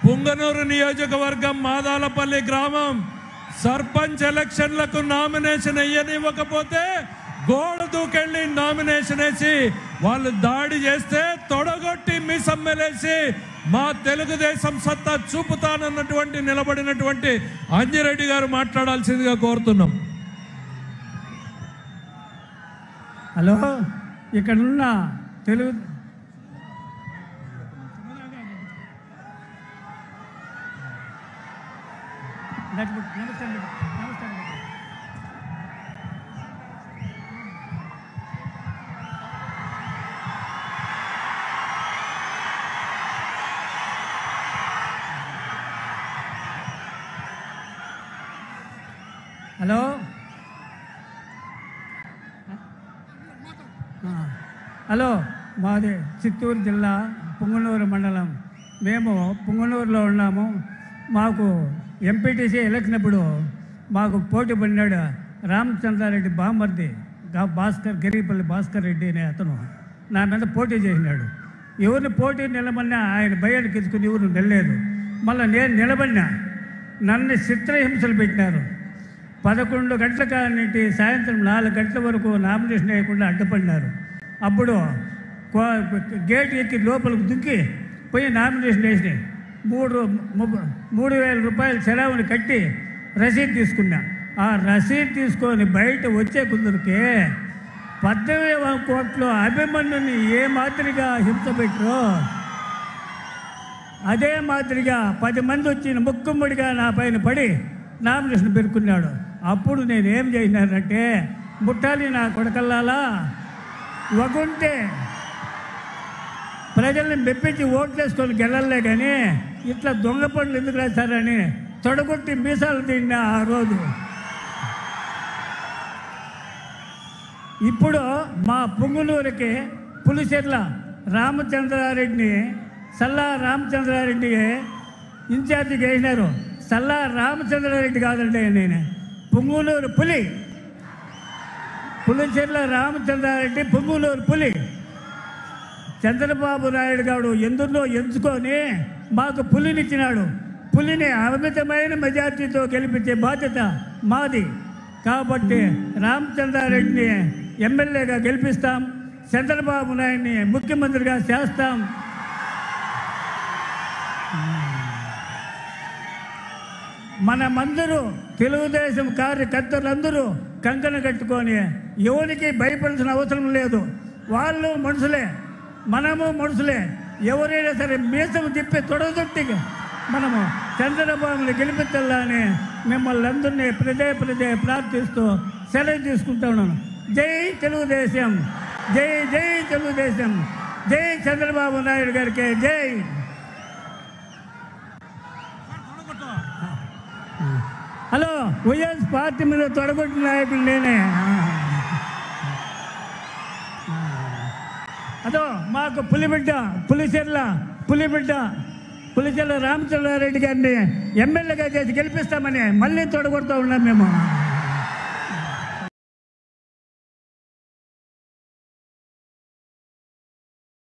పుంగనూరు నియోజకవర్గం మాదాలపల్లి గ్రామం సర్పంచ్ ఎలక్షన్లకు నామినేషన్ వేయనివ్వకపోతే గోడ దూకెళ్ళి నామినేషన్ వేసి వాళ్ళు దాడి చేస్తే తొడగొట్టి మిసమ్మెలేసి మా తెలుగుదేశం సత్తా చూపుతానన్నటువంటి నిలబడినటువంటి అంజిరెడ్డి గారు మాట్లాడాల్సిందిగా కోరుతున్నాం హలో ఇక్కడున్న తెలుగు నమస్తే నమస్తే హలో ఆ, హలో మాది చిత్తూరు జిల్లా పుంగనూరు మండలం మేము పుంగనూరులో ఉన్నాము మాకు ఎంపీటీసీ ఎలక్షన్ అప్పుడు మాకు పోటీ పడినాడు రామచంద్రారెడ్డి బామర్ది గా భాస్కర్ గిరిపల్లి భాస్కర్ రెడ్డి అనే అతను నా మీద పోటీ చేసినాడు ఎవరిని పోటీ నిలబడినా ఆయన భయానికి ఎత్తుకుని ఎవరు నిలలేదు మళ్ళీ నేను నిలబడినా నన్ను చిత్రహింసలు పెట్టినారు పదకొండు గంటల కానింటి సాయంత్రం నాలుగు గంటల వరకు నామినేషన్ వేయకుండా అడ్డుపడినారు అప్పుడు కో- గేట్ ఎక్కి లోపలికి దుంకి పోయి నామినేషన్ వేసి మూడు ము- మూడు వేల రూపాయల సెలవుని కట్టి రసీదు తీసుకున్నా ఆ రసీదు తీసుకొని బయట వచ్చే కుదురుకే పద్దెనిమిది కోట్లు అభిమన్యుని ఏ మాదిరిగా హింస పెట్టరు అదే మాదిరిగా పది మంది వచ్చి ముక్కుమ్మడిగా నా పైన పడి నామినేషన్ పెరుకున్నాడు అప్పుడు నేను ఏం చేసినానంటే ముట్టాలి నా కొడకల్లాలా వగుంటే ప్రజల్ని మెప్పించి ఓట్లేసుకొని గెలలే కానీ ఇట్లా దొంగ పనులు ఎందుకు రాస్తారని తొడగొట్టి మీసాలు తిన్నా ఆ రోజు ఇప్పుడు మా పుంగునూరుకి పులిచెర్ల రామచంద్రారెడ్డిని సల్లా రామచంద్రారెడ్డి ఇన్ఛార్జిగా వేసినారు సల్లా రామచంద్రారెడ్డి కాదండి నేను పుంగునూరు పులి పులిచెర్ల రామచంద్రారెడ్డి పుంగునూరు పులి చంద్రబాబు నాయుడు గారు ఎందులో ఎంచుకొని మాకు పులినిచ్చినాడు పులిని అమితమైన మెజార్టీతో గెలిపించే బాధ్యత మాది కాబట్టి రామచంద్రారెడ్డిని ఎమ్మెల్యేగా గెలిపిస్తాం చంద్రబాబు నాయుడిని ముఖ్యమంత్రిగా చేస్తాం మనమందరూ తెలుగుదేశం కార్యకర్తలందరూ కంకణ కట్టుకొని ఎవరికి భయపడాల్సిన అవసరం లేదు వాళ్ళు మనుషులే మనము మనుషులే ఎవరైనా సరే మీసం తిప్పి తొడగొట్టి మనము చంద్రబాబుని గెలిపించాలని మిమ్మల్ని అందరినీ ప్రదే ప్రదే ప్రార్థిస్తూ సెలవు తీసుకుంటా ఉన్నాను జై తెలుగుదేశం జై జై తెలుగుదేశం జై చంద్రబాబు నాయుడు గారికి జై హలో వైఎస్ పార్టీ మీద తొడగొట్టిన నాయకుడు నేనే అదో మాకు పులిబిడ్డ పులిచెర్ల పులిబిడ్డ పులిచెర్ల రామచంద్రారెడ్డి గారిని ఎమ్మెల్యేగా చేసి గెలిపిస్తామని మళ్ళీ తొడగొడుతూ ఉన్నాం మేము